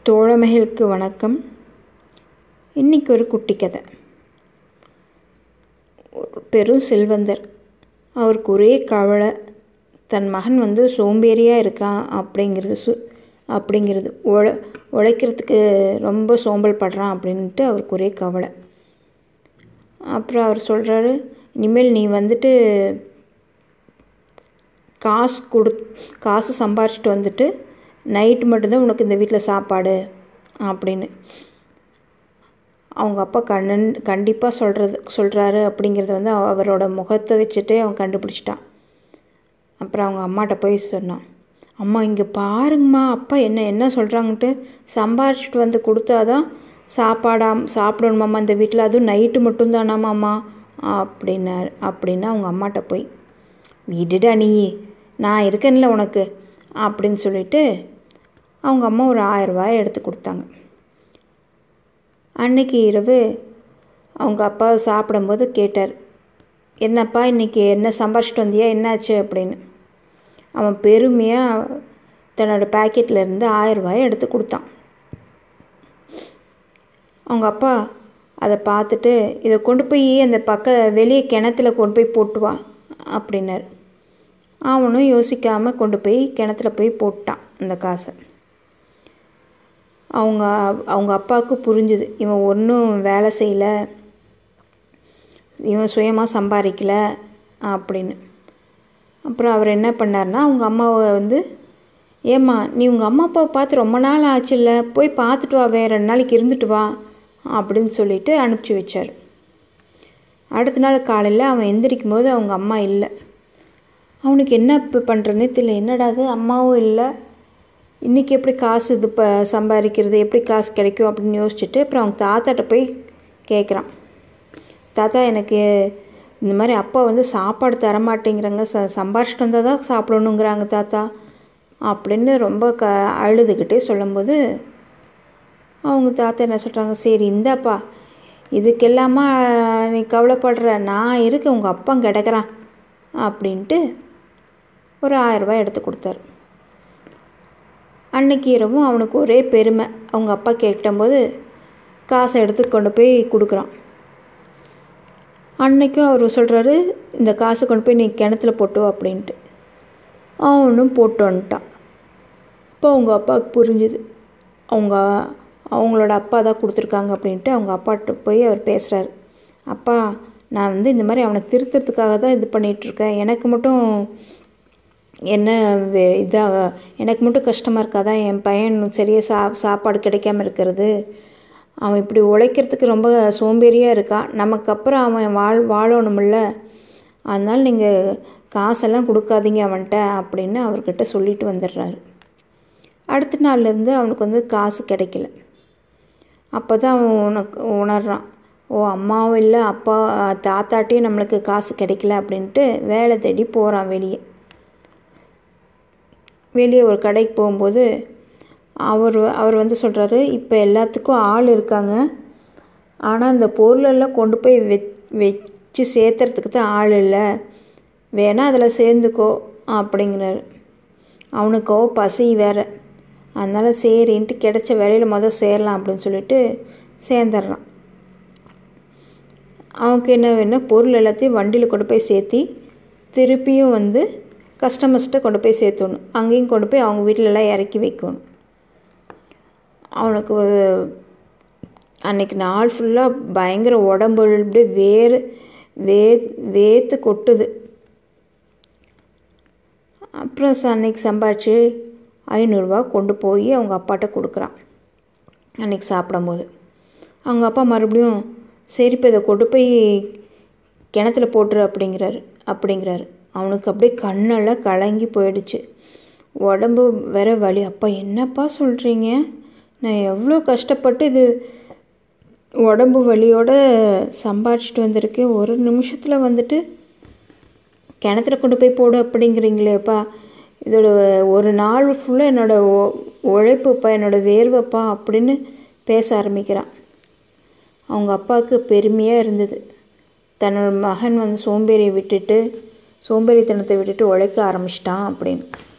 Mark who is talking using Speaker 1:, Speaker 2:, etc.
Speaker 1: தோழமைகளுக்கு வணக்கம் இன்னைக்கு ஒரு குட்டி கதை ஒரு பெரும் செல்வந்தர் அவருக்கு ஒரே கவலை தன் மகன் வந்து சோம்பேறியாக இருக்கான் அப்படிங்கிறது சு அப்படிங்கிறது உழ உழைக்கிறதுக்கு ரொம்ப சோம்பல் படுறான் அப்படின்ட்டு அவருக்கு ஒரே கவலை அப்புறம் அவர் சொல்கிறாரு இனிமேல் நீ வந்துட்டு காசு கொடு காசு சம்பாரிச்சிட்டு வந்துட்டு நைட்டு மட்டும்தான் உனக்கு இந்த வீட்டில் சாப்பாடு அப்படின்னு அவங்க அப்பா கண்ணன் கண்டிப்பாக சொல்கிறது சொல்கிறாரு அப்படிங்கிறத வந்து அவரோட முகத்தை வச்சுட்டே அவன் கண்டுபிடிச்சிட்டான் அப்புறம் அவங்க அம்மாட்ட போய் சொன்னான் அம்மா இங்கே பாருங்கம்மா அப்பா என்ன என்ன சொல்கிறாங்கன்ட்டு சம்பாரிச்சிட்டு வந்து கொடுத்தாதான் சாப்பாடாம் சாப்பிடணுமாம்மா இந்த வீட்டில் அதுவும் நைட்டு மட்டும்தானாமாம்மா அப்படின்னாரு அப்படின்னா அவங்க அம்மாட்ட போய் விடுடா நீ நான் இருக்கேன்ல உனக்கு அப்படின்னு சொல்லிட்டு அவங்க அம்மா ஒரு ஆயரூபாய் எடுத்து கொடுத்தாங்க அன்னைக்கு இரவு அவங்க அப்பா சாப்பிடும்போது கேட்டார் என்னப்பா இன்றைக்கி என்ன சம்பாரிச்சிட்டு வந்தியா என்னாச்சு அப்படின்னு அவன் பெருமையாக தன்னோட பேக்கெட்டில் இருந்து ஆயரூபாயை எடுத்து கொடுத்தான் அவங்க அப்பா அதை பார்த்துட்டு இதை கொண்டு போய் அந்த பக்க வெளியே கிணத்துல கொண்டு போய் போட்டு வா அப்படின்னாரு அவனும் யோசிக்காமல் கொண்டு போய் கிணத்துல போய் போட்டான் அந்த காசை அவங்க அவங்க அப்பாவுக்கு புரிஞ்சுது இவன் ஒன்றும் வேலை செய்யலை இவன் சுயமாக சம்பாதிக்கல அப்படின்னு அப்புறம் அவர் என்ன பண்ணார்னா அவங்க அம்மாவை வந்து ஏம்மா நீ உங்கள் அம்மா அப்பாவை பார்த்து ரொம்ப நாள் ஆச்சுல்ல போய் பார்த்துட்டு வா வேறு ரெண்டு நாளைக்கு இருந்துட்டு வா அப்படின்னு சொல்லிட்டு அனுப்பிச்சி வச்சார் அடுத்த நாள் காலையில் அவன் எந்திரிக்கும் போது அவங்க அம்மா இல்லை அவனுக்கு என்ன இப்போ பண்ணுறதுனே தெரியல என்னடாது அம்மாவும் இல்லை இன்றைக்கி எப்படி காசு இது இப்போ சம்பாதிக்கிறது எப்படி காசு கிடைக்கும் அப்படின்னு யோசிச்சுட்டு அப்புறம் அவங்க தாத்தாட்ட போய் கேட்குறான் தாத்தா எனக்கு இந்த மாதிரி அப்பா வந்து சாப்பாடு தரமாட்டேங்கிறாங்க ச சம்பாரிச்சிட்டு வந்தால் தான் சாப்பிடணுங்கிறாங்க தாத்தா அப்படின்னு ரொம்ப க அழுதுகிட்டே சொல்லும்போது அவங்க தாத்தா என்ன சொல்கிறாங்க சரி இந்தாப்பா இதுக்கெல்லாமா நீ கவலைப்படுற நான் இருக்க உங்கள் அப்பா கிடக்கிறான் அப்படின்ட்டு ஒரு ஆயரூபா எடுத்து கொடுத்தாரு அன்னைக்கு இரவும் அவனுக்கு ஒரே பெருமை அவங்க அப்பா கேட்டபோது காசை எடுத்து கொண்டு போய் கொடுக்குறான் அன்னைக்கும் அவர் சொல்கிறாரு இந்த காசை கொண்டு போய் நீ கிணத்துல போட்டு அப்படின்ட்டு அவனும் போட்டு வந்துட்டான் இப்போ அவங்க அப்பாவுக்கு புரிஞ்சுது அவங்க அவங்களோட அப்பா தான் கொடுத்துருக்காங்க அப்படின்ட்டு அவங்க அப்பாட்ட போய் அவர் பேசுகிறாரு அப்பா நான் வந்து இந்த மாதிரி அவனை திருத்துறதுக்காக தான் இது பண்ணிகிட்ருக்கேன் எனக்கு மட்டும் என்ன இதாக எனக்கு மட்டும் கஷ்டமாக இருக்காதா என் பையன் சரியாக சா சாப்பாடு கிடைக்காம இருக்கிறது அவன் இப்படி உழைக்கிறதுக்கு ரொம்ப சோம்பேறியாக இருக்கான் நமக்கு அப்புறம் அவன் வாழ் வாழணுமில்ல அதனால் நீங்கள் காசெல்லாம் கொடுக்காதீங்க அவன்கிட்ட அப்படின்னு அவர்கிட்ட சொல்லிட்டு வந்துடுறாரு அடுத்த நாள்லேருந்து அவனுக்கு வந்து காசு கிடைக்கல அப்போ தான் அவன் உனக்கு உணர்றான் ஓ அம்மாவும் இல்லை அப்பா தாத்தாட்டையும் நம்மளுக்கு காசு கிடைக்கல அப்படின்ட்டு வேலை தேடி போகிறான் வெளியே வெளியே ஒரு கடைக்கு போகும்போது அவர் அவர் வந்து சொல்கிறாரு இப்போ எல்லாத்துக்கும் ஆள் இருக்காங்க ஆனால் இந்த பொருளெல்லாம் கொண்டு போய் வெ வச்சு சேர்த்துறதுக்கு தான் ஆள் இல்லை வேணால் அதில் சேர்ந்துக்கோ அப்படிங்கிறாரு அவனுக்கோ பசி வேறு அதனால் சரின்ட்டு கிடைச்ச வேலையில் மொதல் சேரலாம் அப்படின்னு சொல்லிட்டு சேர்ந்துட்றான் அவனுக்கு என்ன வேணும் பொருள் எல்லாத்தையும் வண்டியில் கொண்டு போய் சேர்த்தி திருப்பியும் வந்து கஸ்டமர்ஸ்கிட்ட கொண்டு போய் சேர்த்தணும் அங்கேயும் கொண்டு போய் அவங்க வீட்டிலலாம் இறக்கி வைக்கணும் அவனுக்கு அன்னைக்கு நாள் ஃபுல்லாக பயங்கர உடம்பு அப்படியே வேறு வே வேத்து கொட்டுது அப்புறம் அன்னைக்கு சம்பாரித்து ஐநூறுரூவா கொண்டு போய் அவங்க அப்பாட்ட கொடுக்குறான் அன்றைக்கி சாப்பிடும்போது அவங்க அப்பா மறுபடியும் சரி இப்போ இதை கொண்டு போய் கிணத்துல போட்டுரு அப்படிங்கிறாரு அப்படிங்கிறாரு அவனுக்கு அப்படியே கண்ணெல்லாம் கலங்கி போயிடுச்சு உடம்பு வேற வலி அப்பா என்னப்பா சொல்கிறீங்க நான் எவ்வளோ கஷ்டப்பட்டு இது உடம்பு வலியோட சம்பாரிச்சிட்டு வந்திருக்கேன் ஒரு நிமிஷத்தில் வந்துட்டு கிணத்துல கொண்டு போய் போடு அப்படிங்கிறீங்களேப்பா இதோட ஒரு நாள் ஃபுல்லாக என்னோடய உழைப்புப்பா என்னோடய வேர்வைப்பா அப்படின்னு பேச ஆரம்பிக்கிறான் அவங்க அப்பாவுக்கு பெருமையாக இருந்தது தன்னோட மகன் வந்து சோம்பேறியை விட்டுட்டு சோம்பேறித்தனத்தை விட்டுட்டு உழைக்க ஆரம்பிச்சிட்டான் அப்படின்னு